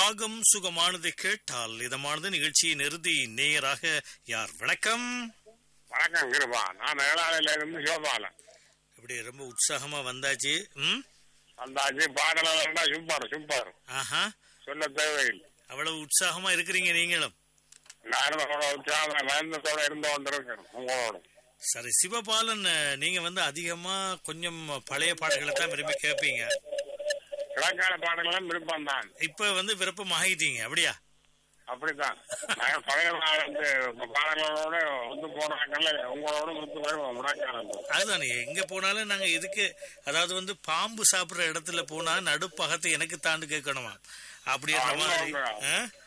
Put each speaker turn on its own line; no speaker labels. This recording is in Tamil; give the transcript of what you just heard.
ராகம் சுகமானதை கேட்டால் இதமானது நிகழ்ச்சியின் இறுதி நேயராக யார் வணக்கம்
வணக்கம் கிருபா நான் ஏழாலையில இருந்து சிவபாலன்
இப்படி ரொம்ப உற்சாகமா வந்தாச்சு ம்
வந்தாச்சு பாடலாம் சூப்பர் சூப்பர்
ஆஹா
சொல்ல தேவையில்லை
அவ்வளவு உற்சாகமா இருக்கிறீங்க நீங்களும்
நானும் அவரோட உற்சாக பயந்தத்தோட இருந்து வந்திருக்கேன் உங்களோட
சரி சிவபாலன் அஹ், நீங்க வந்து அதிகமா கொஞ்சம் பழைய பாடல்களை தான் விரும்பி கேட்பீங்க
இலக்கால பாடல்களும் விருப்பம் தான்
இப்ப வந்து விருப்பம் ஆகிட்டீங்க அப்படியா
அப்படித்தான் நான் பழைய காலத்து பாடல்களோட வந்து போனாங்கல்ல உங்களோட முத்து வருவோம் முடக்காலம்
அதுதானே எங்க போனாலும் நாங்க எதுக்கு அதாவது வந்து பாம்பு சாப்பிடுற இடத்துல போனா நடுப்பகத்தை எனக்கு தாண்டு கேட்கணுமா அப்படின்ற
ஆ,
மாதிரி
உண்மை, உண்மை.
ஆ?